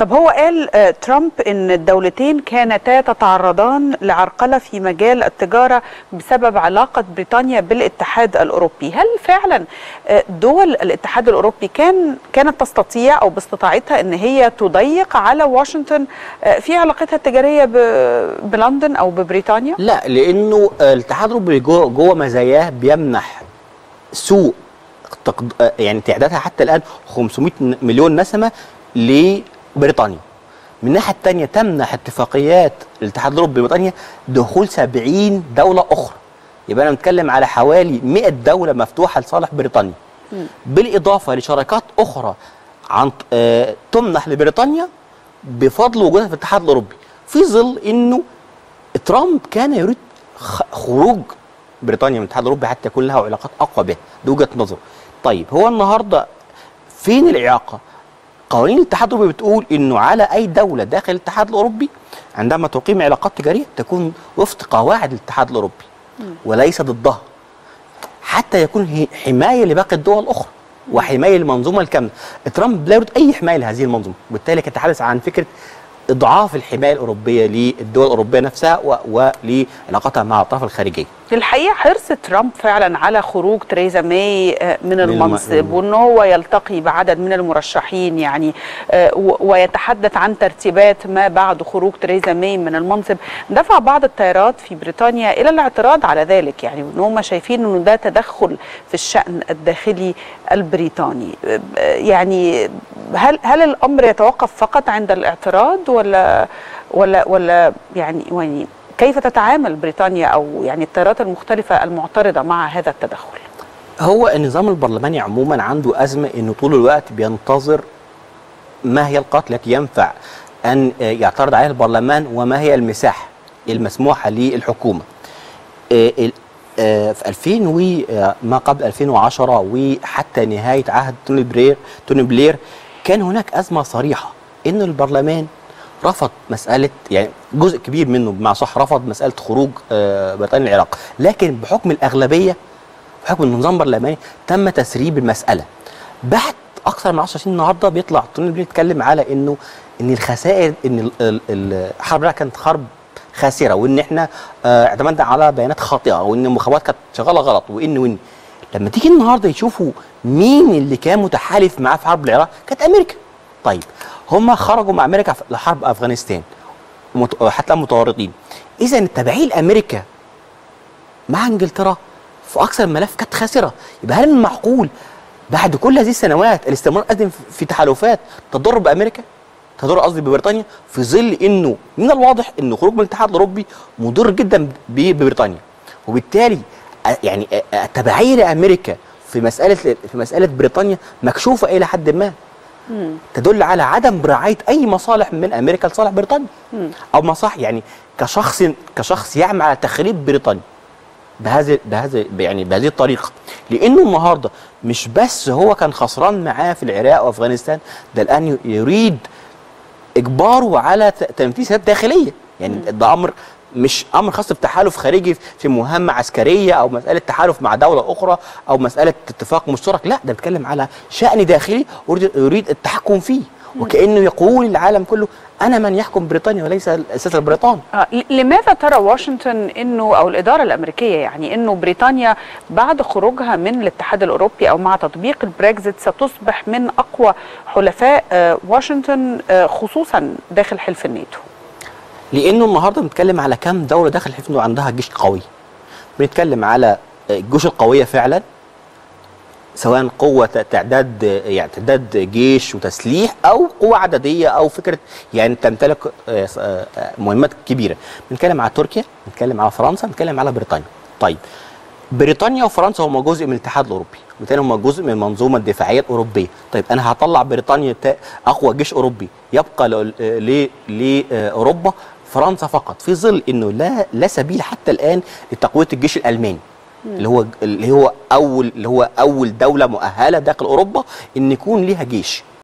طب هو قال آه، ترامب ان الدولتين كانتا تتعرضان لعرقله في مجال التجاره بسبب علاقه بريطانيا بالاتحاد الاوروبي، هل فعلا آه، دول الاتحاد الاوروبي كان كانت تستطيع او باستطاعتها ان هي تضيق على واشنطن آه، في علاقتها التجاريه ب- بلندن او ببريطانيا؟ لا لانه آه، الاتحاد الاوروبي جوه جوه مزاياه بيمنح سوق تقد... آه، يعني تعدادها حتى الان 500 مليون نسمه لبريطانيا من الناحيه الثانيه تمنح اتفاقيات الاتحاد الاوروبي لبريطانيا دخول 70 دوله اخرى يبقى انا بنتكلم على حوالي 100 دوله مفتوحه لصالح بريطانيا بالاضافه لشراكات اخرى عن آه تمنح لبريطانيا بفضل وجودها في الاتحاد الاوروبي في ظل انه ترامب كان يريد خ- خروج بريطانيا من الاتحاد الاوروبي حتى يكون لها علاقات اقوى به دي وجهه نظره طيب هو النهارده فين الاعاقه قوانين الاتحاد الاوروبي بتقول انه على اي دوله داخل الاتحاد الاوروبي عندما تقيم علاقات تجاريه تكون وفق قواعد الاتحاد الاوروبي وليس ضدها حتى يكون هي- حمايه لباقي الدول الاخرى وحمايه للمنظومه الكامله ترامب لا يريد اي حمايه لهذه المنظومه وبالتالي كان يتحدث عن فكره اضعاف الحمايه الاوروبيه للدول الاوروبيه نفسها و- ولعلاقتها مع الاطراف الخارجيه الحقيقه حرص ترامب فعلا على خروج تريزا ماي آه، من الم- المنصب وان هو يلتقي بعدد من المرشحين يعني آه، و- ويتحدث عن ترتيبات ما بعد خروج تريزا ماي من المنصب دفع بعض التيارات في بريطانيا الى الاعتراض على ذلك يعني وان هم شايفين انه ده تدخل في الشان الداخلي البريطاني آه، يعني هل هل الامر يتوقف فقط عند الاعتراض ولا ولا ولا يعني يعني كيف تتعامل بريطانيا او يعني التيارات المختلفه المعترضه مع هذا التدخل؟ هو النظام البرلماني عموما عنده ازمه انه طول الوقت بينتظر ما هي القوات التي ينفع ان آه، يعترض عليها البرلمان وما هي المساحه المسموحه للحكومه. آه، ال- آه، في 2000 وما قبل 2010 وحتى نهايه عهد توني بلير توني بلير كان هناك ازمه صريحه ان البرلمان رفض مساله يعني جزء كبير منه بمعنى صح رفض مساله خروج آه، بريطانيا العراق لكن بحكم الاغلبيه بحكم النظام البرلماني تم تسريب المساله بعد اكثر من 10 سنين النهارده بيطلع توني بلير يتكلم على انه ان الخسائر ان ال- ال- ال- الحرب العراقية كانت حرب خاسره وان احنا آه، اعتمدنا على بيانات خاطئه وان المخابرات كانت شغاله غلط وان وان لما تيجي النهارده يشوفوا مين اللي كان متحالف معاه في حرب العراق كانت امريكا طيب هم خرجوا مع امريكا في- لحرب افغانستان ومت- حتى الآن متورطين اذا التبعيه لامريكا مع انجلترا في اكثر الملف كانت خاسره يبقى هل من المعقول بعد كل هذه السنوات الاستمرار قدم في تحالفات تضر بامريكا تضر قصدي ببريطانيا في ظل انه من الواضح ان خروج من الاتحاد الاوروبي مضر جدا ب- ببريطانيا وبالتالي أ- يعني أ- التبعيه لامريكا في مساله في مساله بريطانيا مكشوفه الى حد ما تدل على عدم رعايه اي مصالح من امريكا لصالح بريطانيا او مصالح يعني كشخص كشخص يعمل على تخريب بريطانيا بهذه بهذه يعني بهذه الطريقه لانه النهارده مش بس هو كان خسران معاه في العراق وافغانستان ده الان ي- يريد اجباره على ت- تنفيذ سياسات داخليه يعني ده امر مش امر خاص بتحالف خارجي في مهمه عسكريه او مساله تحالف مع دوله اخرى او مساله اتفاق مشترك لا ده بيتكلم على شان داخلي يريد- يريد التحكم فيه وكانه يقول للعالم كله انا من يحكم بريطانيا وليس الاساس البريطاني آه، ل- لماذا ترى واشنطن انه او الاداره الامريكيه يعني انه بريطانيا بعد خروجها من الاتحاد الاوروبي او مع تطبيق البريكزيت ستصبح من اقوى حلفاء آه، واشنطن آه، خصوصا داخل حلف الناتو؟ لانه النهارده بنتكلم على كام دوله داخل الحلف انه عندها جيش قوي بنتكلم على الجيوش القويه فعلا سواء قوة تعداد يعني تعداد جيش وتسليح أو قوة عددية أو فكرة يعني تمتلك آه، آه، مهمات كبيرة. بنتكلم على تركيا، بنتكلم على فرنسا، بنتكلم على بريطانيا. طيب بريطانيا وفرنسا هما جزء من الاتحاد الأوروبي، وبالتالي هما جزء من المنظومة الدفاعية الأوروبية. طيب أنا هطلع بريطانيا تا- أقوى جيش أوروبي يبقى ل- ل- لأوروبا فرنسا فقط في ظل انه لا لا سبيل حتى الان لتقويه الجيش الالماني اللي هو اللي هو اول اللي هو اول دوله مؤهله داخل اوروبا ان يكون ليها جيش